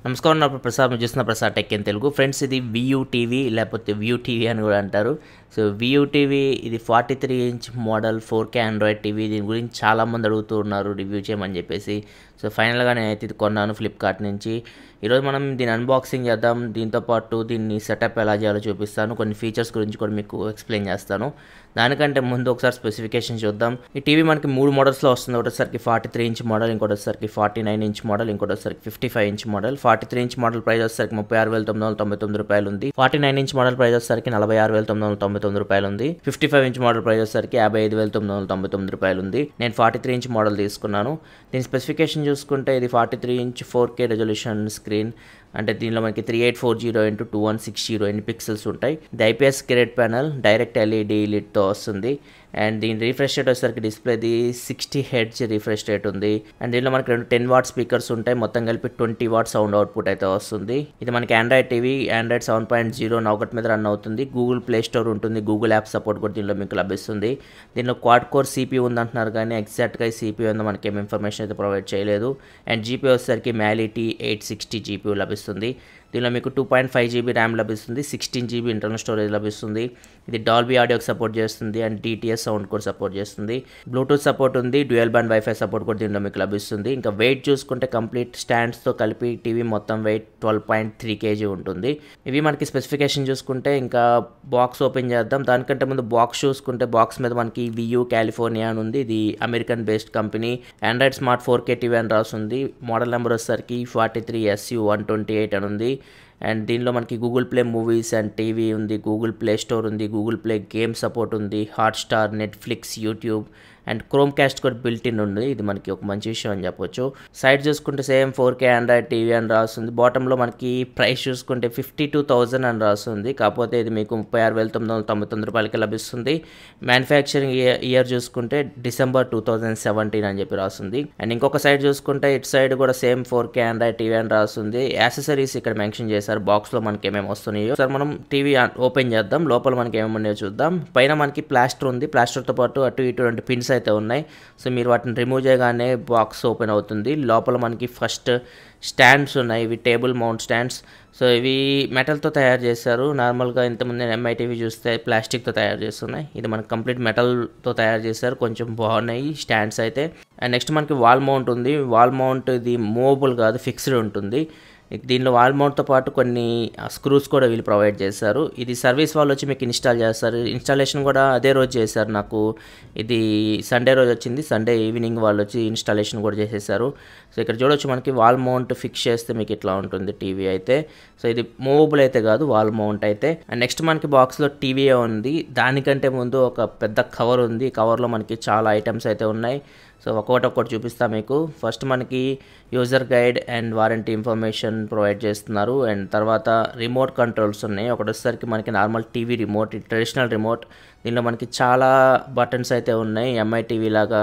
నమస్కారం నా పేరు ప్రసాద్ మీరు చూస్తున్న Prasad tech in Telugu friends ఇది వియూ టీవీ లేకపోతే వ్యూ టీవీ అని కూడా అంటారు సో వియూ టీవీ ఇది forty three inch model four K Android TV దీని గురించి చాలామంది అడుగుతూ ఉన్నారు రివ్యూ చేయమని చెప్పేసి సో ఫైనల్గా నేనైతే ఇది కొన్నాను ఫ్లిప్కార్ట్ నుంచి ఈరోజు మనం దీని అన్బాక్సింగ్ చేద్దాం దీంతో పాటు దీన్ని సెటప్ ఎలా చేయాలో చూపిస్తాను కొన్ని ఫీచర్స్ గురించి కూడా మీకు ఎక్స్ప్లెయిన్ చేస్తాను దానికంటే ముందు ఒకసారి స్పెసిఫికేషన్ చూద్దాం ఈ టీవీ మనకి మూడు మోడల్స్లో వస్తుంది ఒకటేసరికి ఫార్టీ త్రీ ఇంచ్ మోడల్ ఇంకోటిసరికి ఫార్టీ నైన్ ఇంచ్ మోడల్ ఇంకోటిసరికి fifty five inch model forty three inch model price వచ్చేసరికి ముప్పై ఆరు వేల తొమ్మిది వందల తొంభై తొమ్మిది రూపాయలు ఉంది forty nine inch model price వచ్చేసరికి నలభై ఆరు వేల తొమ్మిది వందల తొంభై తొమ్మిది రూపాయలు ఉంది fifty five inch model price వచ్చేసరికి యాభై ఐదు వేల తొమ్మిది వందల తొంభై తొమ్మిది రూపాయలు ఉంది నేను ఫార్టీ త్రీ ఇంచ్ మోడల్ తీసుకున్నాను దీని స్పెసిఫికేషన్ చూసుకుంటే ఇది forty three inch four K resolution screen అంటే దీనిలో మనకి three eight four zero into two one six zero ఎన్ని పిక్సెల్స్ ఉంటాయి ఇది IPS grade panel direct LED లిట్తో వస్తుంది అండ్ దీని రిఫ్రెష్ రేట్ వచ్చేసరికి డిస్ప్లేది సిక్స్టీ హెడ్స్ రిఫ్రెష్ రేట్ ఉంది అండ్ దీనిలో మనకి రెండు టెన్ వాట్ స్పీకర్స్ ఉంటాయి మొత్తం కలిపి ట్వంటీ వాట్ సౌండ్ అవుట్పుట్ అయితే వస్తుంది ఇది మనకి Android TV Android seven point zero ఒకటి మీద రన్ అవుతుంది గూగుల్ ప్లే స్టోర్ ఉంటుంది గూగుల్ యాప్ సపోర్ట్ కూడా దీనిలో మీకు లభిస్తుంది దీనిలో క్వాడ్ కోర్ సిపి ఉందంటున్నారు కానీ ఎగ్జాక్ట్గా సిపి ఉందో మనకి ఏం ఇన్ఫర్మేషన్ అయితే ప్రొవైడ్ చేయలేదు అండ్ జీపీ వచ్చేసరికి మ్యాలిటీ ఎయిట్ సిక్స్టీ జీపీ లభిస్తుంది దీనిలో మీకు two point five GB RAM లభిస్తుంది సిక్స్టీన్ జీబీ ఇంటర్నల్ స్టోరేజ్ లభిస్తుంది ఇది డాల్బీ ఆడియోకి సపోర్ట్ చేస్తుంది అండ్ డిటిఎస్ సౌండ్ కూడా సపోర్ట్ చేస్తుంది బ్లూటూత్ సపోర్ట్ ఉంది డ్యూయల్ బ్యాండ్ వైఫై సపోర్ట్ కూడా దీనిలో మీకు లభిస్తుంది ఇంకా వెయిట్ చూసుకుంటే కంప్లీట్ స్టాండ్స్తో కలిపి టీవీ మొత్తం weight twelve point three KG ఉంటుంది ఇవి మనకి స్పెసిఫికేషన్ చూసుకుంటే ఇంకా బాక్స్ ఓపెన్ చేద్దాం దానికంటే ముందు బాక్స్ చూసుకుంటే బాక్స్ మీద మనకి వియూ కాలిఫోర్నియా అని ఉంది ఇది American based company Android smart four K TV అని రాస్తుంది మోడల్ నెంబర్ వచ్చేసరికి forty three SU one twenty eight అని ఉంది అండ్ దీనిలో మనకి Google Play Movies and TV ఉంది గూగుల్ ప్లే స్టోర్ ఉంది గూగుల్ ప్లే గేమ్ సపోర్ట్ ఉంది Hotstar Netflix YouTube and Chromecast కూడా బిల్ట్ ఇన్ ఉంది ఇది మనకి ఒక మంచి విషయం అని చెప్పొచ్చు సైడ్ చూసుకుంటే same four K Android TV అని రాస్తుంది బాటంలో మనకి ప్రైస్ చూసుకుంటే ఫిఫ్టీ టూ థౌజండ్ అని రాస్తుంది కాకపోతే ఇది మీకు ముప్పై ఆరు వేల తొమ్మిది వందల తొంభై తొమ్మిది రూపాయలకి లభిస్తుంది మ్యానుఫ్యాక్చరింగ్ ఇయర్ చూసుకుంటే డిసెంబర్ టూ థౌజండ్ సెవెంటీన్ అని చెప్పి రాస్తుంది అండ్ ఇంకొక సైడ్ చూసుకుంటే ఇటు సైడ్ కూడా same four K Android TV అని రాస్తుంది యాక్సెసరీస్ ఇక్కడ మెన్షన్ చేశారు బాక్స్లో మనకి ఏమేమి వస్తున్నాయో సార్ మనం టీవీ ఓపెన్ చేద్దాం లోపల మనకి ఏమేమి ఉన్నాయో చూద్దాం పైన మనకి ప్లాస్టర్ ఉంది ప్లాస్టర్తో పాటు అటు ఇటు రెండు పిన్స్ అయితే ఉన్నాయి సో మీరు వాటిని రిమూవ్ చేయగానే బాక్స్ ఓపెన్ అవుతుంది లోపల మనకి ఫస్ట్ స్టాండ్స్ ఉన్నాయి ఇవి టేబుల్ మౌంట్ స్టాండ్స్ సో ఇవి మెటల్తో తయారు చేశారు నార్మల్గా ఇంతకుముందు నేను ఎంఐటీవీ చూస్తే ప్లాస్టిక్తో తయారు చేస్తున్నాయి ఇది మనకి కంప్లీట్ మెటల్తో తయారు చేశారు కొంచెం బాగున్నాయి స్టాండ్స్ అయితే అండ్ నెక్స్ట్ మనకి వాల్ మౌంట్ ఉంది వాల్ మౌంట్ ఇది మూవబుల్ కాదు ఫిక్స్డ్ ఉంటుంది దీనిలో వాల్ మౌంట్తో పాటు కొన్ని స్క్రూస్ కూడా వీళ్ళు ప్రొవైడ్ చేశారు ఇది సర్వీస్ వాళ్ళు వచ్చి మీకు ఇన్స్టాల్ చేస్తారు ఇన్స్టాలేషన్ కూడా అదే రోజు చేశారు నాకు ఇది సండే రోజు వచ్చింది సండే ఈవినింగ్ వాళ్ళు వచ్చి ఇన్స్టాలేషన్ కూడా చేసేసారు సో ఇక్కడ చూడొచ్చు మనకి వాల్ మౌంట్ ఫిక్స్ చేస్తే మీకు ఇట్లా ఉంటుంది టీవీ అయితే సో ఇది మూవబుల్ అయితే కాదు వాల్ మౌంట్ అయితే అండ్ నెక్స్ట్ మనకి బాక్స్లో టీవీ ఉంది దానికంటే ముందు ఒక పెద్ద కవర్ ఉంది కవర్లో మనకి చాలా ఐటమ్స్ అయితే ఉన్నాయి సో ఒక్కొక్కటి ఒక్కటి చూపిస్తా మీకు ఫస్ట్ మనకి user guide and warranty information provide చేస్తున్నారు అండ్ తర్వాత రిమోట్ కంట్రోల్స్ ఉన్నాయి ఒకటి వచ్చేసరికి మనకి normal TV remote traditional remote దీనిలో మనకి చాలా బటన్స్ అయితే ఉన్నాయి ఎంఐ టీవీ లాగా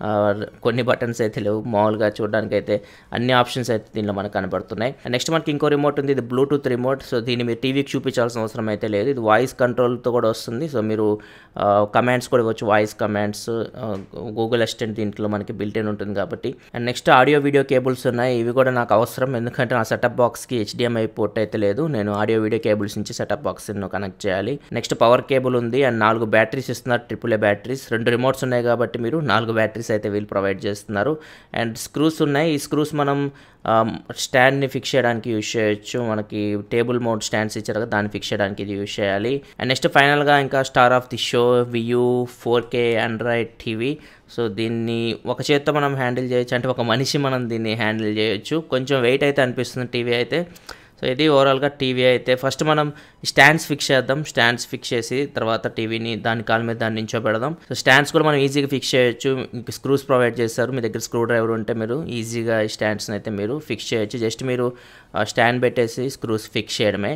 కొన్ని బటన్స్ అయితే లేవు మామూలుగా చూడడానికి అయితే అన్ని ఆప్షన్స్ అయితే దీనిలో మనకు కనబడుతున్నాయి నెక్స్ట్ మనకి ఇంకో రిమోట్ ఉంది ఇది బ్లూటూత్ రిమోట్ సో దీన్ని మీరు టీవీకి చూపించాల్సిన అవసరం అయితే లేదు ఇది వాయిస్ కంట్రోల్తో కూడా వస్తుంది సో మీరు కమాండ్స్ కూడా ఇవ్వచ్చు వాయిస్ కమాండ్స్ గూగుల్ అసిస్టెంట్ దీంట్లో మనకి బిల్టెన్ ఉంటుంది కాబట్టి and next audio video cables ఉన్నాయి ఇవి కూడా నాకు అవసరం ఎందుకంటే నా సెటప్ బాక్స్కి హెచ్డిఎంఐ పోర్ట్ అయితే లేదు నేను ఆడియో వీడియో కేబుల్స్ నుంచి సెటప్ బాక్స్ కనెక్ట్ చేయాలి నెక్స్ట్ పవర్ కేబుల్ ఉంది అండ్ నాలుగు బ్యాటరీస్ ఇస్తున్నారు ట్రిపుల్ ఏ బ్యాటరీస్ రెండు రిమోట్స్ ఉన్నాయి కాబట్టి మీరు నాలుగు బ్యాటరీస్ అయితే వీళ్ళు ప్రొవైడ్ చేస్తున్నారు అండ్ స్క్రూస్ ఉన్నాయి ఈ స్క్రూస్ మనం స్టాండ్ని ఫిక్స్ చేయడానికి యూజ్ చేయొచ్చు మనకి టేబుల్ మౌంట్ స్టాండ్స్ ఇచ్చారు కదా దాన్ని ఫిక్స్ చేయడానికి ఇది యూజ్ చేయాలి అండ్ నెక్స్ట్ ఫైనల్గా ఇంకా star of the show Vu four K Android TV so దీన్ని ఒక చేత్తో మనం హ్యాండిల్ చేయొచ్చు అంటే ఒక మనిషి మనం దీన్ని హ్యాండిల్ చేయొచ్చు కొంచెం వెయిట్ అయితే అనిపిస్తుంది టీవీ అయితే సో ఇది ఓవరాల్గా టీవీ అయితే ఫస్ట్ మనం స్టాండ్స్ ఫిక్స్ చేద్దాం స్టాండ్స్ ఫిక్స్ చేసి తర్వాత టీవీని దాని కాలు మీద దాన్ని నించో పెడదాం సో స్టాండ్స్ కూడా మనం ఈజీగా ఫిక్స్ చేయొచ్చు ఇంక స్క్రూస్ ప్రొవైడ్ చేస్తారు మీ దగ్గర స్క్రూ డ్రైవర్ ఉంటే మీరు ఈజీగా ఈ స్టాండ్స్ని అయితే మీరు ఫిక్స్ చేయొచ్చు జస్ట్ మీరు స్టాండ్ పెట్టేసి స్క్రూస్ ఫిక్స్ చేయడమే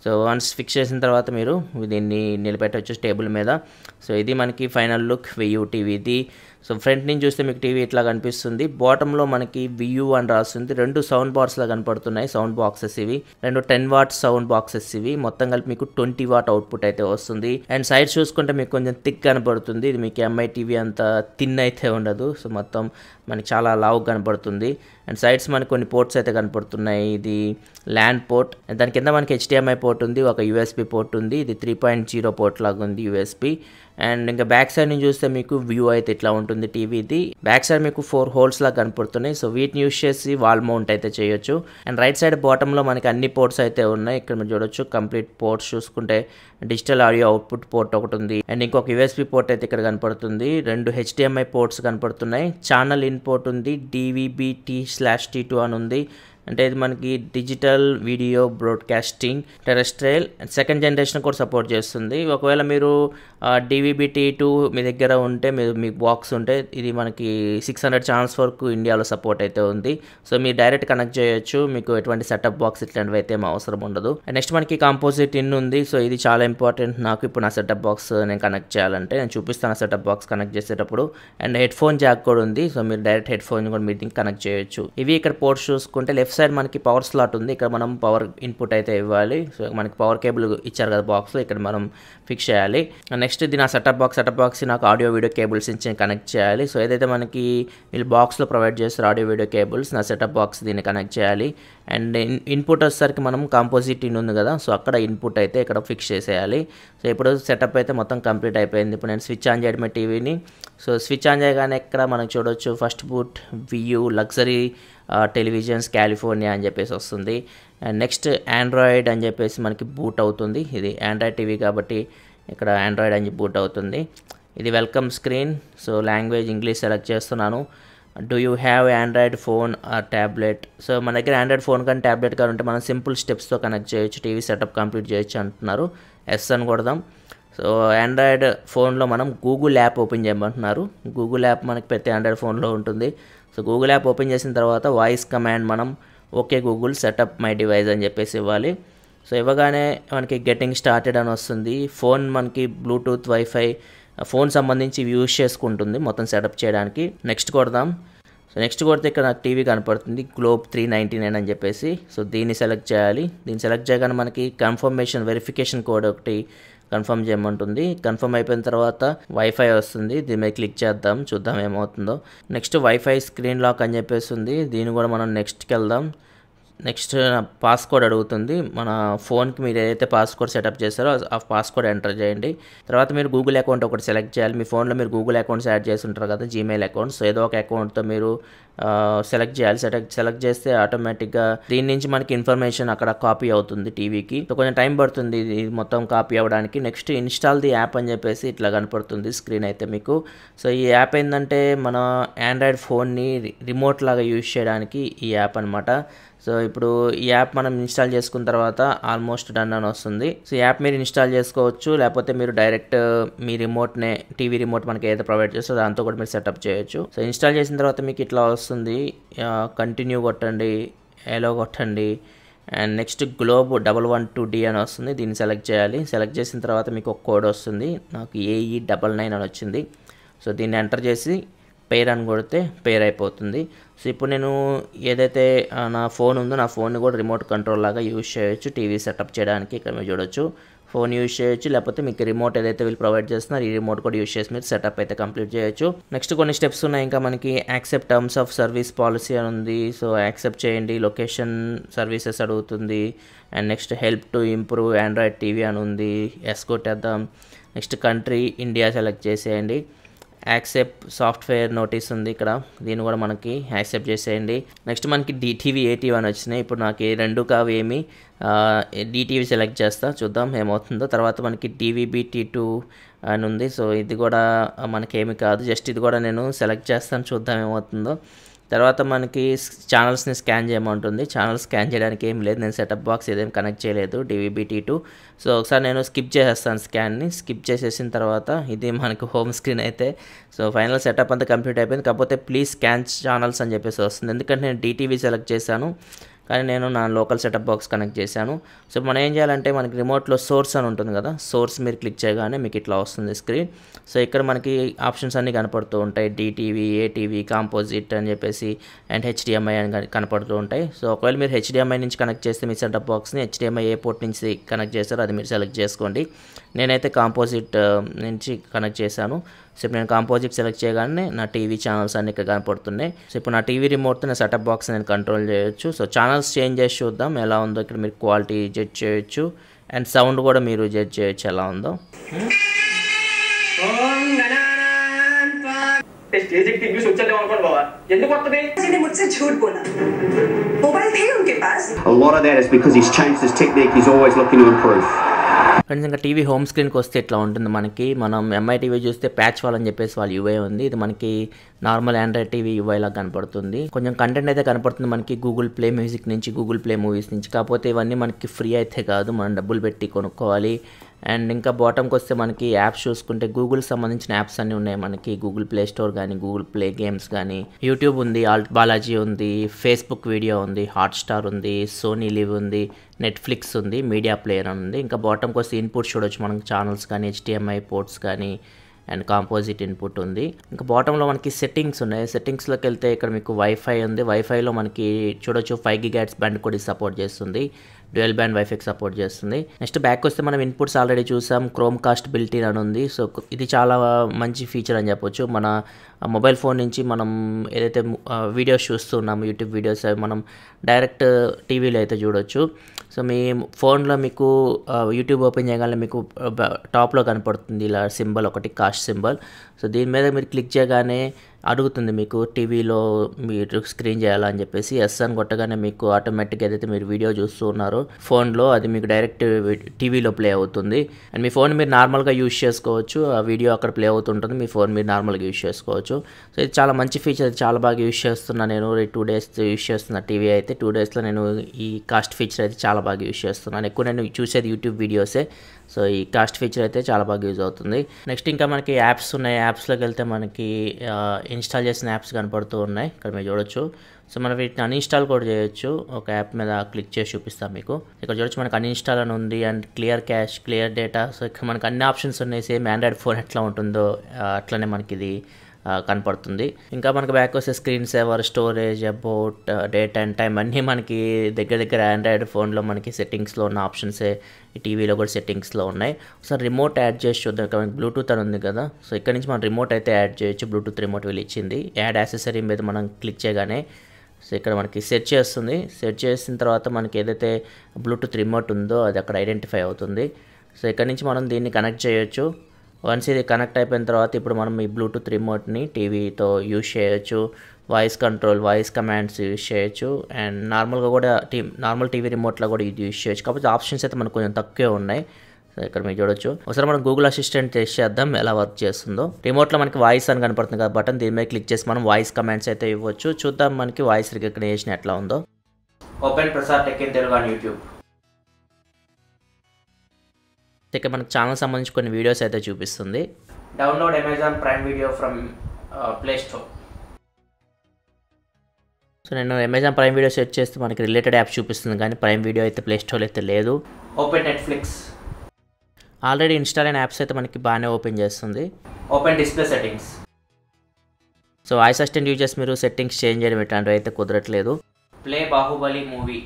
సో వన్స్ ఫిక్స్ చేసిన తర్వాత మీరు దీన్ని నిలబెట్టవచ్చు టేబుల్ మీద సో ఇది మనకి ఫైనల్ లుక్ వియూ టీవీది సో ఫ్రంట్ నుంచి చూస్తే మీకు టీవీ ఇట్లా కనిపిస్తుంది బాటంలో మనకి వియూ అని రాస్తుంది రెండు సౌండ్ బాక్స్లా కనపడుతున్నాయి సౌండ్ బాక్సెస్ ఇవి రెండు టెన్ వాట్ సౌండ్ బాక్సెస్ ఇవి మొత్తం కలిపి మీకు ట్వంటీ వాట్ అవుట్పుట్ అయితే వస్తుంది అండ్ సైడ్ చూసుకుంటే మీకు కొంచెం థిక్ కనపడుతుంది ఇది మీకు ఎంఐ టీవీ అంత థిన్ అయితే ఉండదు సో మొత్తం మనకి చాలా లావు కనపడుతుంది అండ్ సైడ్స్ మనకి కొన్ని పోర్ట్స్ అయితే కనపడుతున్నాయి ఇది ల్యాండ్ పోర్ట్ దాని కింద మనకి హెచ్డిఎంఐ పోర్ట్ ఉంది ఒక యూఎస్బి పోర్ట్ ఉంది ఇది త్రీ పాయింట్ జీరో పోర్ట్ లాగా ఉంది యూఎస్బి అండ్ ఇంకా బ్యాక్ సైడ్ నుంచి చూస్తే మీకు వ్యూ అయితే ఇట్లా ఉంటుంది టీవీది బ్యాక్ సైడ్ మీకు ఫోర్ హోల్స్ లాగా కనపడుతున్నాయి సో వీటిని యూస్ చేసి వాల్ మౌంట్ అయితే చేయొచ్చు అండ్ రైట్ సైడ్ బాటంలో మనకి అన్ని పోర్ట్స్ అయితే ఉన్నాయి ఇక్కడ మీరు చూడొచ్చు కంప్లీట్ పోర్ట్స్ చూసుకుంటే డిజిటల్ ఆడియో అవుట్పుట్ పోర్ట్ ఒకటి ఉంది అండ్ ఇంకొక యూఎస్బి పోర్ట్ అయితే ఇక్కడ కనపడుతుంది రెండు హెచ్డిఎంఐ పోర్ట్స్ కనపడుతున్నాయి ఛానల్ ఇన్ పోర్ట్ ఉంది DVB T slash T two అని ఉంది అంటే ఇది మనకి digital video broadcasting terrestrial second generation కూడా సపోర్ట్ చేస్తుంది ఒకవేళ మీరు డివిబిటీ టూ మీ దగ్గర ఉంటే మీరు మీ బాక్స్ ఉంటే ఇది మనకి సిక్స్ హండ్రెడ్ ఛానల్స్ వరకు ఇండియాలో సపోర్ట్ అయితే ఉంది సో మీరు డైరెక్ట్ కనెక్ట్ చేయొచ్చు మీకు ఎటువంటి సెటప్ బాక్స్ ఇట్లాంటివి అయితే ఏం అవసరం ఉండదు నెక్స్ట్ మనకి కాంపోజిట్ ఇన్ ఉంది సో ఇది చాలా ఇంపార్టెంట్ నాకు ఇప్పుడు నా సెటప్ బాక్స్ నేను కనెక్ట్ చేయాలంటే నేను చూపిస్తాను సెటప్ బాక్స్ కనెక్ట్ చేసేటప్పుడు అండ్ హెడ్ ఫోన్ జాక్ కూడా ఉంది సో మీరు డైరెక్ట్ హెడ్ ఫోన్ కూడా మీరు దీనికి కనెక్ట్ చేయొచ్చు ఇవి ఇక్కడ పోర్ట్స్ చూసుకుంటే లెఫ్ట్ సైడ్ మనకి పవర్ స్లాట్ ఉంది ఇక్కడ మనం పవర్ ఇన్పుట్ అయితే ఇవ్వాలి సో మనకి పవర్ కేబుల్ ఇచ్చారు కదా బాక్స్లో ఇక్కడ మనం ఫిక్స్ చేయాలి నెక్స్ట్ ఇది నా సెటప్ బాక్స్ సెటప్ బాక్స్ నాకు ఆడియో వీడియో కేబుల్స్ నుంచి కనెక్ట్ చేయాలి సో ఏదైతే మనకి వీళ్ళు బాక్స్లో ప్రొవైడ్ చేస్తారు ఆడియో వీడియో కేబుల్స్ నా సెటప్ బాక్స్ దీన్ని కనెక్ట్ చేయాలి అండ్ ఇన్పుట్ వచ్చేసరికి మనం కాంపోజిట్ ఇన్ ఉంది కదా సో అక్కడ ఇన్పుట్ అయితే ఇక్కడ ఫిక్స్ చేసేయాలి సో ఇప్పుడు సెటప్ అయితే మొత్తం కంప్లీట్ అయిపోయింది ఇప్పుడు నేను స్విచ్ ఆన్ చేయడమే టీవీని సో స్విచ్ ఆన్ చేయగానే ఇక్కడ మనం చూడొచ్చు first boot Vu luxury televisions California అని చెప్పేసి వస్తుంది అండ్ నెక్స్ట్ ఆండ్రాయిడ్ అని చెప్పేసి మనకి బూట్ అవుతుంది ఇది ఆండ్రాయిడ్ టీవీ కాబట్టి ఇక్కడ ఆండ్రాయిడ్ అని బూట్ అవుతుంది ఇది welcome screen so language English select చేస్తున్నాను do you have Android phone or tablet so మన దగ్గర ఆండ్రాయిడ్ ఫోన్ కానీ ట్యాబ్లెట్ కానీ ఉంటే మనం సింపుల్ స్టెప్స్తో కనెక్ట్ చేయొచ్చు టీవీ సెటప్ కంప్లీట్ చేయొచ్చు అంటున్నారు ఎస్ అని కొడదాం సో ఆండ్రాయిడ్ ఫోన్లో మనం గూగుల్ యాప్ ఓపెన్ చేయమంటున్నారు గూగుల్ యాప్ మనకి ప్రతి ఆండ్రాయిడ్ ఫోన్లో ఉంటుంది సో గూగుల్ యాప్ ఓపెన్ చేసిన తర్వాత వాయిస్ కమాండ్ మనం okay Google setup my device అని చెప్పేసి ఇవ్వాలి సో ఇవ్వగానే మనకి గెటింగ్ స్టార్టెడ్ అని వస్తుంది ఫోన్ మనకి బ్లూటూత్ వైఫై ఫోన్ సంబంధించి యూస్ చేసుకుంటుంది మొత్తం సెటప్ చేయడానికి నెక్స్ట్ కొడదాం సో నెక్స్ట్ కొడితే ఇక్కడ నాకు టీవీ కనపడుతుంది గ్లోబ్ త్రీ నైంటీ నైన్ అని చెప్పేసి సో దీన్ని సెలెక్ట్ చేయాలి దీన్ని సెలెక్ట్ చేయగానే మనకి కన్ఫర్మేషన్ వెరిఫికేషన్ కోడ్ ఒకటి కన్ఫర్మ్ చేయమంటుంది కన్ఫర్మ్ అయిపోయిన తర్వాత వైఫై వస్తుంది దీని మీద క్లిక్ చేద్దాం చూద్దాం ఏమవుతుందో నెక్స్ట్ వైఫై స్క్రీన్ లాక్ అని చెప్పేసి ఉంది దీన్ని కూడా మనం నెక్స్ట్కి వెళ్దాం నెక్స్ట్ పాస్కోడ్ అడుగుతుంది మన ఫోన్కి మీరు ఏదైతే పాస్కోడ్ సెటప్ చేస్తారో ఆ పాస్కోడ్ ఎంటర్ చేయండి తర్వాత మీరు గూగుల్ అకౌంట్ ఒకటి సెలెక్ట్ చేయాలి మీ ఫోన్లో మీరు గూగుల్ అకౌంట్స్ యాడ్ చేసి ఉంటారు కదా జీమెయిల్ అకౌంట్స్ ఏదో ఒక అకౌంట్తో మీరు సెలెక్ట్ చేయాలి సెలెక్ట్ సెలెక్ట్ చేస్తే ఆటోమేటిక్గా దీని నుంచి మనకి ఇన్ఫర్మేషన్ అక్కడ కాపీ అవుతుంది టీవీకి సో కొంచెం టైం పడుతుంది ఇది మొత్తం కాపీ అవ్వడానికి నెక్స్ట్ ఇన్స్టాల్ ది యాప్ అని చెప్పేసి ఇట్లా కనపడుతుంది స్క్రీన్ అయితే మీకు సో ఈ యాప్ ఏంటంటే మన ఆండ్రాయిడ్ ఫోన్ని రిమోట్ లాగా యూజ్ చేయడానికి ఈ యాప్ అనమాట సో ఇప్పుడు ఈ యాప్ మనం ఇన్స్టాల్ చేసుకున్న తర్వాత ఆల్మోస్ట్ డన్ అని వస్తుంది సో ఈ యాప్ మీరు ఇన్స్టాల్ చేసుకోవచ్చు లేకపోతే మీరు డైరెక్ట్ మీ రిమోట్నే టీవీ రిమోట్ మనకి ఏదైతే ప్రొవైడ్ చేస్తుందో దాంతో కూడా మీరు సెటప్ చేయొచ్చు సో ఇన్స్టాల్ చేసిన తర్వాత మీకు ఇట్లా వస్తుంది కంటిన్యూ కొట్టండి ఎలో కొట్టండి and next globe double one two D అని వస్తుంది దీన్ని సెలెక్ట్ చేయాలి సెలెక్ట్ చేసిన తర్వాత మీకు ఒక కోడ్ వస్తుంది నాకు ఏఈ డబల్ నైన్ అని వచ్చింది సో దీన్ని ఎంటర్ చేసి పేర్ అని కొడితే పేర్ అయిపోతుంది సో ఇప్పుడు నేను ఏదైతే నా ఫోన్ ఉందో నా ఫోన్ కూడా రిమోట్ కంట్రోల్ లాగా యూజ్ చేయొచ్చు టీవీ సెటప్ చేయడానికి ఇక్కడ మీరు చూడొచ్చు ఫోన్ యూజ్ చేయొచ్చు లేకపోతే మీకు రిమోట్ ఏదైతే వీళ్ళు ప్రొవైడ్ చేస్తున్నారు ఈ రిమోట్ కూడా యూజ్ చేసి మీరు సెటప్ అయితే కంప్లీట్ చేయొచ్చు నెక్స్ట్ కొన్ని స్టెప్స్ ఉన్నాయి ఇంకా మనకి accept terms of service policy అని ఉంది సో యాక్సెప్ట్ చేయండి లొకేషన్ సర్వీసెస్ అడుగుతుంది and next help to improve Android TV అని ఉంది ఎస్ కొట్టేద్దాం నెక్స్ట్ కంట్రీ ఇండియా సెలెక్ట్ చేసేయండి యాక్సెప్ట్ సాఫ్ట్వేర్ నోటీస్ ఉంది ఇక్కడ దీన్ని కూడా మనకి యాక్సెప్ట్ చేసేయండి నెక్స్ట్ మనకి డిటీవీ ఏటీవీ అని వచ్చినాయి ఇప్పుడు నాకు ఏ రెండు కావు ఏమి డిటీవీ సెలెక్ట్ చేస్తా చూద్దాం ఏమవుతుందో తర్వాత మనకి టీవీబీ టీ టూ అని ఉంది సో ఇది కూడా మనకేమి కాదు జస్ట్ ఇది కూడా నేను సెలెక్ట్ చేస్తాను చూద్దాం ఏమవుతుందో తర్వాత మనకి ఛానల్స్ని స్కాన్ చేయమంటుంది ఛానల్ స్కాన్ చేయడానికి ఏం లేదు నేను సెటప్ బాక్స్ ఏదేం కనెక్ట్ చేయలేదు డివిబిటీ టూ సో ఒకసారి నేను స్కిప్ చేసేస్తాను స్కాన్ని స్కిప్ చేసేసిన తర్వాత ఇది మనకు హోమ్ స్క్రీన్ అయితే సో ఫైనల్ సెటప్ అంతా కంప్లీట్ అయిపోయింది కాకపోతే ప్లీజ్ స్కాన్ ఛానల్స్ అని చెప్పేసి వస్తుంది ఎందుకంటే నేను డిటీవీ సెలెక్ట్ చేశాను కానీ నేను నా లోకల్ సెటప్ బాక్స్ కనెక్ట్ చేశాను సో మనం ఏం చేయాలంటే మనకి రిమోట్లో సోర్స్ అని ఉంటుంది కదా సోర్స్ మీరు క్లిక్ చేయగానే మీకు ఇట్లా వస్తుంది స్క్రీన్ సో ఇక్కడ మనకి ఆప్షన్స్ అన్నీ కనపడుతూ ఉంటాయి డిటీవీ ఏటీవీ కాంపోజిట్ అని చెప్పేసి అండ్ హెచ్డిఎంఐ అని కన- కనపడుతూ ఉంటాయి సో ఒకవేళ మీరు హెచ్డిఎంఐ నుంచి కనెక్ట్ చేస్తే మీ సెటప్ బాక్స్ని హెచ్డిఎంఐ ఏ పోర్ట్ నుంచి కనెక్ట్ చేస్తారో అది మీరు సెలెక్ట్ చేసుకోండి నేనైతే కాంపోజిట్ ఆ, నుంచి కనెక్ట్ చేశాను సో ఇప్పుడు నేను కాంపోజిట్ సెలెక్ట్ చేయగానే నా టీవీ ఛానల్స్ అన్ని ఇక్కడ కనపడుతున్నాయి సో ఇప్పుడు నా టీవీ రిమోట్తో నా సెటప్ బాక్స్ నేను కంట్రోల్ చేయొచ్చు సో ఛానల్స్ చేంజ్ చేసి చూద్దాం ఎలా ఉందో ఇక్కడ మీరు క్వాలిటీ జడ్జ్ చేయొచ్చు అండ్ సౌండ్ కూడా మీరు జడ్జ్ చేయొచ్చు ఎలా ఉందో स्टेज एक टीवी सोचते అనుకోండి బాబా ఎందుకు వస్తుంది किसी ने मुझसे झूठ बोला मोबाइल थे उनके पास A lot of that is because he's changed his technique. He's always looking to improve. Friends ఇంకా టీవీ హోమ్ స్క్రీన్కి వస్తే ఇట్లా ఉంటుంది మనకి మనం ఎంఐ టీవీ చూస్తే ప్యాచ్ వాల్ అని చెప్పేసి వాళ్ళు యూఐ ఉంది ఇది మనకి నార్మల్ ఆండ్రాయిడ్ టీవీ యూఐ లాగా కనపడుతుంది కొంచెం కంటెంట్ అయితే కనపడుతుంది మనకి గూగుల్ ప్లే మ్యూజిక్ నుంచి గూగుల్ ప్లే మూవీస్ నుంచి కాకపోతే ఇవన్నీ మనకి ఫ్రీ అయితే కాదు మనం డబ్బులు పెట్టి కొనుక్కోవాలి అండ్ ఇంకా బాటంకి వస్తే మనకి యాప్స్ చూసుకుంటే గూగుల్ సంబంధించిన యాప్స్ అన్నీ ఉన్నాయి మనకి గూగుల్ ప్లే స్టోర్ కానీ గూగుల్ ప్లే గేమ్స్ కానీ యూట్యూబ్ ఉంది ఆల్ట్ బాలాజీ ఉంది ఫేస్బుక్ వీడియో ఉంది హాట్స్టార్ ఉంది సోనీ లివ్ ఉంది నెట్ఫ్లిక్స్ ఉంది మీడియా ప్లేయర్ అని ఉంది ఇంకా బాటంకి వస్తే ఇన్పుట్ చూడొచ్చు మనం ఛానల్స్ కానీ హెచ్డిఎంఐ పోర్ట్స్ కానీ అండ్ కాంపోజిట్ ఇన్పుట్ ఉంది ఇంకా బాటంలో మనకి సెట్టింగ్స్ ఉన్నాయి సెట్టింగ్స్లోకి వెళ్తే ఇక్కడ మీకు వైఫై ఉంది వైఫైలో మనకి చూడొచ్చు ఫైవ్ గిగాట్స్ బ్యాండ్ కూడా సపోర్ట్ చేస్తుంది డ్యూయల్ బ్యాండ్ వైఫైకి సపోర్ట్ చేస్తుంది నెక్స్ట్ బ్యాక్ వస్తే మనం ఇన్పుట్స్ ఆల్రెడీ చూసాం క్రోమ్ కాస్ట్ బిల్టిన్ అని ఉంది సో ఇది చాలా మంచి ఫీచర్ అని చెప్పొచ్చు మన మొబైల్ ఫోన్ నుంచి మనం ఏదైతే వీడియోస్ చూస్తున్నాము యూట్యూబ్ వీడియోస్ అవి మనం డైరెక్ట్ టీవీలో అయితే చూడొచ్చు సో మీ ఫోన్లో మీకు ఆ, యూట్యూబ్ ఓపెన్ చేయగానే మీకు ఆ, బ- టాప్లో కనపడుతుంది ఇలా సింబల్ ఒకటి కాస్ట్ సింబల్ సో దీని మీద మీరు క్లిక్ చేయగానే అడుగుతుంది మీకు టీవీలో మీరు స్క్రీన్ చేయాలని చెప్పేసి ఎస్ అని కొట్టగానే మీకు ఆటోమేటిక్గా ఏదైతే మీరు వీడియో చూస్తూ ఉన్నారో ఫోన్లో అది మీకు డైరెక్ట్ టీవీలో ప్లే అవుతుంది అండ్ మీ ఫోన్ మీరు నార్మల్గా యూజ్ చేసుకోవచ్చు ఆ వీడియో అక్కడ ప్లే అవుతుంటుంది మీ ఫోన్ మీరు నార్మల్గా యూజ్ చేసుకోవచ్చు సో ఇది చాలా మంచి ఫీచర్ చాలా బాగా యూజ్ చేస్తున్నా నేను టూ డేస్ యూజ్ చేస్తున్నా టీవీ అయితే టూ డేస్లో నేను ఈ కాస్ట్ ఫీచర్ అయితే చాలా బాగా యూజ్ చేస్తున్నాను ఎక్కువ నేను చూసేది యూట్యూబ్ వీడియోసే సో ఈ కాస్ట్ ఫీచర్ అయితే చాలా బాగా యూజ్ అవుతుంది నెక్స్ట్ ఇంకా మనకి యాప్స్ ఉన్నాయి యాప్స్లోకి వెళ్తే మనకి ఇన్స్టాల్ చేసిన యాప్స్ కనపడుతూ ఉన్నాయి ఇక్కడ మీరు చూడొచ్చు సో మనం వీటిని అన్ఇన్స్టాల్ కూడా చేయొచ్చు ఒక యాప్ మీద క్లిక్ చేసి చూపిస్తాం మీకు ఇక్కడ చూడొచ్చు మనకి అన్ఇన్స్టాల్ అని ఉంది and clear cache clear data so ఇక్కడ మనకి అన్ని ఆప్షన్స్ ఉన్నాయి సేమ్ ఆండ్రాయిడ్ ఫోన్ ఎట్లా ఉంటుందో ఆ, అట్లనే మనకి ఇది ఆ, కనపడుతుంది ఇంకా మనకి బ్యాక్ వస్తే screen saver storage about date and time అన్నీ మనకి దగ్గర దగ్గర ఆండ్రాయిడ్ ఫోన్లో మనకి సెట్టింగ్స్లో ఉన్న ఆప్షన్సే ఈ టీవీలో కూడా సెట్టింగ్స్లో ఉన్నాయి ఒకసారి రిమోట్ యాడ్ చేసి చూద్దాం ఇక్కడ మనకి బ్లూటూత్ అని ఉంది కదా సో ఇక్కడ నుంచి మనం రిమోట్ అయితే యాడ్ చేయొచ్చు బ్లూటూత్ రిమోట్ వీళ్ళు ఇచ్చింది యాడ్ యాక్సెసరీ మీద మనం క్లిక్ చేయగానే సో ఇక్కడ మనకి సెట్ చేస్తుంది సెట్ చేసిన తర్వాత మనకి ఏదైతే బ్లూటూత్ రిమోట్ ఉందో అది అక్కడ ఐడెంటిఫై అవుతుంది సో ఇక్కడ నుంచి మనం దీన్ని కనెక్ట్ చేయొచ్చు వన్స్ ఇది కనెక్ట్ అయిపోయిన తర్వాత ఇప్పుడు మనం ఈ బ్లూటూత్ రిమోట్ని టీవీతో యూజ్ చేయొచ్చు voice control voice commands use చేయొచ్చు అండ్ నార్మల్గా కూడా టీ నార్మల్ టీవీ రిమోట్లో కూడా ఇది యూజ్ చేయొచ్చు కాకపోతే ఆప్షన్స్ అయితే మనకు కొంచెం తక్కువే ఉన్నాయి సో ఇక్కడ మీరు చూడొచ్చు ఒకసారి మనం గూగుల్ అసిస్టెంట్ టెస్ట్ చేద్దాం ఎలా వర్క్ చేస్తుందో రిమోట్లో మనకి వాయిస్ అని కనపడుతుంది కదా బటన్ దీని మీద క్లిక్ చేసి మనం వాయిస్ కమాండ్స్ అయితే ఇవ్వచ్చు చూద్దాం మనకి వాయిస్ రికగ్నేషన్ ఎట్లా ఉందో open Prasad tech in Telugu on YouTube ఇక్కడ మనకి ఛానల్ సంబంధించి కొన్ని వీడియోస్ అయితే చూపిస్తుంది download Amazon Prime video from play store so నేను అమెజాన్ ప్రైమ్ వీడియో సెర్చ్ చేస్తే మనకి రిలేటెడ్ యాప్స్ చూపిస్తుంది కానీ ప్రైమ్ వీడియో అయితే ప్లే స్టోర్ అయితే లేదు ఓపెన్ నెట్ఫ్లిక్స్ ఆల్రెడీ ఇన్స్టాల్ అయిన యాప్స్ అయితే మనకి బాగానే ఓపెన్ చేస్తుంది open display settings so voice assistant use చేసి మీరు సెట్టింగ్స్ చేంజ్ చేయడం ఇట్లాంటివి అయితే కుదరట్లేదు play Baahubali movie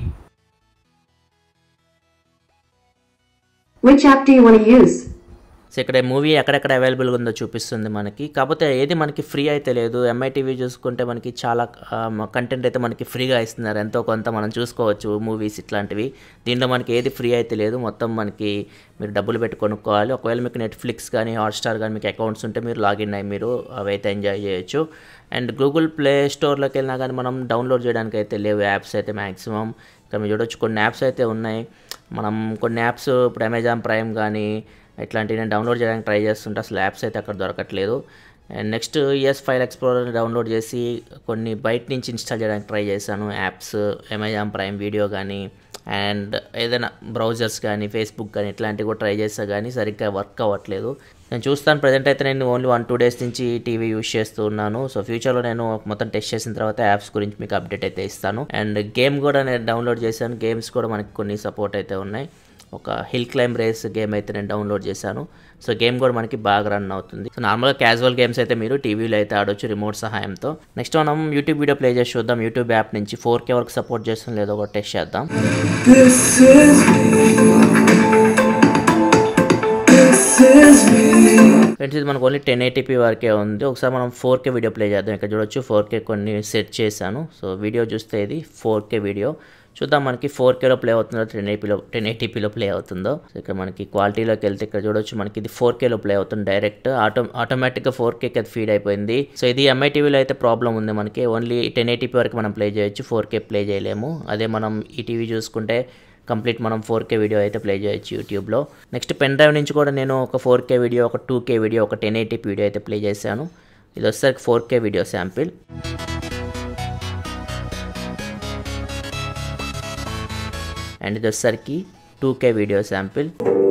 Which app do you want to use? So ఇక్కడ మూవీ ఎక్కడెక్కడ అవైలబుల్గా ఉందో చూపిస్తుంది మనకి కాకపోతే ఏది మనకి ఫ్రీ అయితే లేదు ఎంఐ టీవీ చూసుకుంటే మనకి చాలా కంటెంట్ అయితే మనకి ఫ్రీగా ఇస్తున్నారు ఎంతో కొంత మనం చూసుకోవచ్చు మూవీస్ ఇట్లాంటివి దీంట్లో మనకి ఏది ఫ్రీ అయితే లేదు మొత్తం మనకి మీరు డబ్బులు పెట్టి కొనుక్కోవాలి ఒకవేళ మీకు నెట్ఫ్లిక్స్ కానీ హాట్స్టార్ కానీ మీకు అకౌంట్స్ ఉంటే మీరు లాగిన్ అయ్యి మీరు అవైతే ఎంజాయ్ చేయొచ్చు అండ్ గూగుల్ ప్లే స్టోర్లోకి వెళ్ళినా కానీ మనం డౌన్లోడ్ చేయడానికి అయితే లేవు యాప్స్ అయితే మ్యాక్సిమం ఇక్కడ మీరు చూడొచ్చు కొన్ని యాప్స్ అయితే ఉన్నాయి మనం కొన్ని యాప్స్ ఇప్పుడు అమెజాన్ ప్రైమ్ కానీ ఇట్లాంటివి నేను డౌన్లోడ్ చేయడానికి ట్రై చేస్తుంటే అసలు యాప్స్ అయితే అక్కడ దొరకట్లేదు and next ES file explorer download చేసి కొన్ని బయట నుంచి ఇన్స్టాల్ చేయడానికి ట్రై చేశాను యాప్స్ అమెజాన్ ప్రైమ్ వీడియో కానీ అండ్ ఏదైనా బ్రౌజర్స్ కానీ ఫేస్బుక్ కానీ ఇట్లాంటివి కూడా ట్రై చేస్తా కానీ సరిగ్గా వర్క్ అవ్వట్లేదు నేను చూస్తాను ప్రజెంట్ అయితే నేను ఓన్లీ వన్ టూ డేస్ నుంచి టీవీ యూస్ చేస్తూ ఉన్నాను సో ఫ్యూచర్లో నేను మొత్తం టెస్ట్ చేసిన తర్వాత యాప్స్ గురించి మీకు అప్డేట్ అయితే ఇస్తాను అండ్ గేమ్ కూడా నేను డౌన్లోడ్ చేశాను గేమ్స్ కూడా మనకి కొన్ని సపోర్ట్ అయితే ఉన్నాయి ఒక హిల్ క్లైంబ్ రేస్ గేమ్ అయితే నేను డౌన్లోడ్ చేశాను సో గేమ్ కూడా మనకి బాగా రన్ అవుతుంది సో నార్మల్గా క్యాజువల్ గేమ్స్ అయితే మీరు టీవీలో అయితే ఆడొచ్చు రిమోట్ సహాయంతో నెక్స్ట్ మనం యూట్యూబ్ వీడియో ప్లే చేసి చూద్దాం యూట్యూబ్ యాప్ నుంచి ఫోర్ కే వరకు సపోర్ట్ చేస్తుంది లేదో ఒక టెస్ట్ చేద్దాం ఫ్రెండ్స్ ఇది మనకు ఓన్లీ టెన్ ఎయిటీపీ వరకే ఉంది ఒకసారి మనం ఫోర్ కే వీడియో ప్లే చేద్దాం ఇక్కడ చూడొచ్చు ఫోర్ కే కొన్ని సెట్ చేశాను సో వీడియో చూస్తే ఇది ఫోర్ కే వీడియో చూద్దాం మనకి ఫోర్ కేలో ప్లే అవుతుందో టెన్ ఎయిటీపీలో టెన్ ఎయిటీపీలో ప్లే అవుతుందో సో ఇక్కడ మనకి క్వాలిటీలోకి వెళ్తే ఇక్కడ చూడొచ్చు మనకి ఇది ఫోర్ కేలో ప్లే అవుతుంది డైరెక్ట్ ఆటో ఆటోమేటిక్గా ఫోర్ కేకి అది ఫీడ్ అయిపోయింది సో ఇది ఎంఐ టీవీలో అయితే ప్రాబ్లం ఉంది మనకి ఓన్లీ టెన్ ఎయిటీపీ వరకు మనం ప్లే చేయొచ్చు ఫోర్ కే ప్లే చేయలేము అదే మనం ఈ టీవీ చూసుకుంటే కంప్లీట్ మనం ఫోర్ కే వీడియో అయితే ప్లే చేయొచ్చు యూట్యూబ్లో నెక్స్ట్ పెన్ డ్రైవ్ నుంచి కూడా నేను ఒక ఫోర్ కే వీడియో ఒక టూ కే వీడియో ఒక టెన్ ఎయిటీపీ వీడియో అయితే ప్లే చేశాను ఇది వచ్చేసరికి four K video sample and ఇది వచ్చేసరికి టూ కే వీడియో శాంపిల్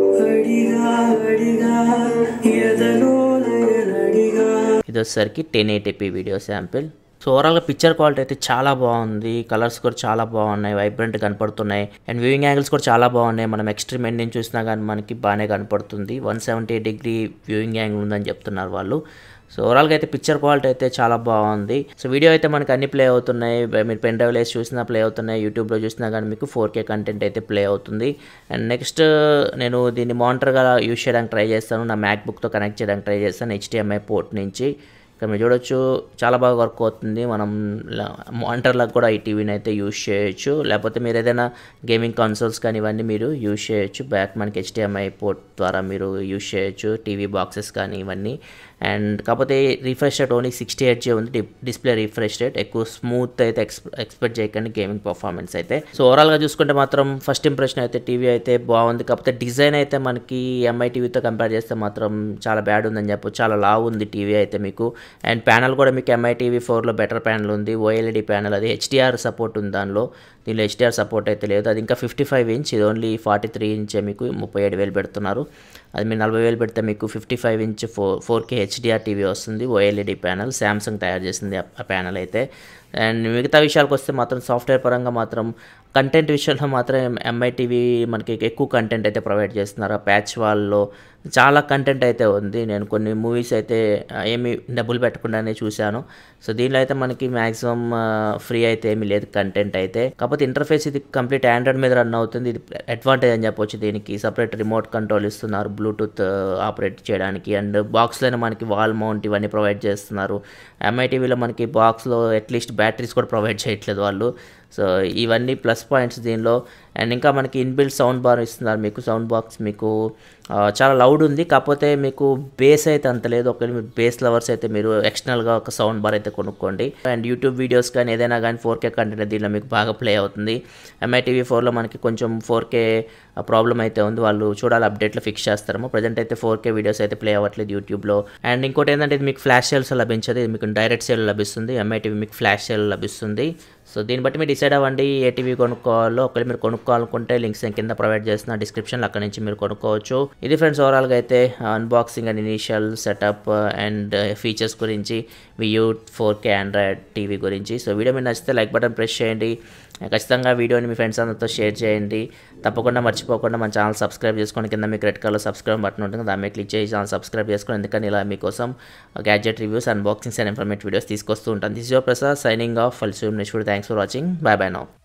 ఇది వచ్చేసరికి ten eighty p video sample so ఓవరాల్గా పిక్చర్ క్వాలిటీ అయితే చాలా బాగుంది కలర్స్ కూడా చాలా బాగున్నాయి వైబ్రెంట్ కనపడుతున్నాయి అండ్ వ్యూయింగ్ యాంగిల్స్ కూడా చాలా బాగున్నాయి మనం ఎక్స్ట్రీమ్ ఎండ్ నుంచి చూసినా కానీ మనకి బాగానే కనపడుతుంది one seventy degree viewing angle ఉందని చెప్తున్నారు వాళ్ళు సో ఓవరాల్గా అయితే పిక్చర్ క్వాలిటీ అయితే చాలా బాగుంది సో వీడియో అయితే మనకి అన్ని ప్లే అవుతున్నాయి మీరు పెన్ డ్రైవ్ వేసి చూసినా ప్లే అవుతున్నాయి యూట్యూబ్లో చూసినా కానీ మీకు ఫోర్ కే కంటెంట్ అయితే ప్లే అవుతుంది అండ్ నెక్స్ట్ నేను దీన్ని మానిటర్గా యూస్ చేయడానికి ట్రై చేస్తాను నా మ్యాక్బుక్తో కనెక్ట్ చేయడానికి ట్రై చేస్తాను హెచ్డిఎంఐ పోర్ట్ నుంచి ఇక్కడ మీరు చూడొచ్చు చాలా బాగా వర్క్ అవుతుంది మనం మానిటర్లకు కూడా ఈ టీవీని అయితే యూజ్ చేయొచ్చు లేకపోతే మీరు ఏదైనా గేమింగ్ కన్సోల్స్ కానీ ఇవన్నీ మీరు యూజ్ చేయొచ్చు బ్యాక్ మనకి హెచ్డిఎంఐ పోర్ట్ ద్వారా మీరు యూజ్ చేయొచ్చు టీవీ బాక్సెస్ కానీ ఇవన్నీ అండ్ కాకపోతే refresh rate only sixty eight G ఉంది డిస్ప్లే రిఫ్రెష్ రేట్ ఎక్కువ స్మూత్ అయితే ఎక్స్పెక్ట్ చేయకండి గేమింగ్ పర్ఫార్మెన్స్ అయితే సో ఓవరాల్గా చూసుకుంటే మాత్రం ఫస్ట్ ఇంప్రెషన్ అయితే టీవీ అయితే బాగుంది కాకపోతే డిజైన్ అయితే మనకి ఎంఐ టీవీతో కంపేర్ చేస్తే మాత్రం చాలా బ్యాడ్ ఉందని చెప్పొచ్చు చాలా లావ్ ఉంది టీవీ అయితే మీకు అండ్ ప్యానల్ కూడా మీకు ఎంఐ టీవీ ఫోర్లో బెటర్ ప్యానల్ ఉంది ఓఎల్ఈడి ప్యానల్ అది హెచ్డిఆర్ సపోర్ట్ ఉంది దానిలో దీనిలో హెచ్డిఆర్ సపోర్ట్ అయితే లేదు అది ఇంకా ఫిఫ్టీ ఫైవ్ ఇంచ్ ఇది ఓన్లీ ఫార్టీ త్రీ ఇంచే మీకు ముప్పై ఏడు వేలు పెడుతున్నారు అది మీరు నలభై వేలు పెడితే మీకు fifty five inch four four K HDR TV వస్తుంది ఓఎల్ఈడి ప్యానల్ శాంసంగ్ తయారు చేసింది ఆ ప్యానల్ అయితే అండ్ మిగతా విషయాలకు వస్తే మాత్రం సాఫ్ట్వేర్ పరంగా మాత్రం కంటెంట్ విషయంలో మాత్రం ఎంఐ టీవీ మనకి ఎక్కువ కంటెంట్ అయితే ప్రొవైడ్ చేస్తున్నారు ఆ ప్యాచ్ వాల్లో చాలా కంటెంట్ అయితే ఉంది నేను కొన్ని మూవీస్ అయితే ఏమి డబ్బులు పెట్టకుండానే చూశాను సో దీనిలో అయితే మనకి మ్యాక్సిమం ఫ్రీ అయితే ఏమీ లేదు కంటెంట్ అయితే కాకపోతే ఇంటర్ఫేస్ ఇది కంప్లీట్ ఆండ్రాయిడ్ మీద రన్ అవుతుంది ఇది అడ్వాంటేజ్ అని చెప్పొచ్చు దీనికి సపరేట్ రిమోట్ కంట్రోల్ ఇస్తున్నారు బ్లూటూత్ ఆపరేట్ చేయడానికి అండ్ బాక్స్లోనే మనకి వాల్ మౌంట్ ఇవన్నీ ప్రొవైడ్ చేస్తున్నారు ఎంఐ టీవీలో మనకి బాక్స్లో అట్లీస్ట్ బ్యాటరీస్ కూడా ప్రొవైడ్ చేయట్లేదు వాళ్ళు సో ఇవన్నీ ప్లస్ పాయింట్స్ దీనిలో అండ్ ఇంకా మనకి ఇన్బిల్ట్ సౌండ్ బార్ ఇస్తున్నారు మీకు సౌండ్ బాక్స్ మీకు చాలా లౌడ్ ఉంది కాకపోతే మీకు బేస్ అయితే అంత లేదు ఒకవేళ మీరు బేస్ లవర్స్ అయితే మీరు ఎక్స్టర్నల్గా ఒక సౌండ్ బార్ అయితే కొనుక్కోండి అండ్ యూట్యూబ్ వీడియోస్ కానీ ఏదైనా కానీ ఫోర్ కే కంటెంట్ దీనిలో మీకు బాగా ప్లే అవుతుంది ఎంఐ టీవీ ఫోర్లో మనకి కొంచెం ఫోర్ కే ప్రాబ్లం అయితే ఉంది వాళ్ళు చూడాలి అప్డేట్లో ఫిక్స్ చేస్తారేమో ప్రజెంట్ అయితే ఫోర్ కే వీడియోస్ అయితే ప్లే అవ్వట్లేదు యూట్యూబ్లో అండ్ ఇంకోటి ఏంటంటే ఇది మీకు ఫ్లాష్ సేల్స్ లభించదు ఇది మీకు డైరెక్ట్ సేల్ లభిస్తుంది ఎంఐ టీవీ మీకు ఫ్లాష్ సేల్ లభిస్తుంది సో దీన్ని బట్టి మీరు డిసైడ్ అవ్వండి ఏ టీవీ కొనుక్కోవాలో ఒకవేళ మీరు కొనుక్కోవాలనుకుంటే లింక్స్ నేను కింద ప్రొవైడ్ చేసిన డిస్క్రిప్షన్లో అక్కడ నుంచి మీరు కొనుక్కోవచ్చు ఇది ఫ్రెండ్స్ ఓవరాల్గా అయితే unboxing and initial setup and features గురించి Vu four K Android TV గురించి సో వీడియో మీరు నచ్చితే లైక్ బటన్ ప్రెస్ చేయండి ఖచ్చితంగా వీడియోని మీ ఫ్రెండ్స్ అందరితో షేర్ చేయండి తప్పకుండా మర్చిపోకుండా మన ఛానల్ సబ్స్క్రైబ్ చేసుకోండి కింద మీకు రెడ్ కలర్ సబ్స్క్రైబ్ బటన్ ఉంటుంది దాని మీద క్లిక్ చేసి ఛానల్ సబ్స్క్రైబ్ చేసుకోండి ఎందుకని ఇలా మీకోసం gadget reviews unboxings and informative videos తీసుకొస్తూ ఉంటాను this your Prasad signing off ఫల్ సూమ్ next thanks for watching bye bye now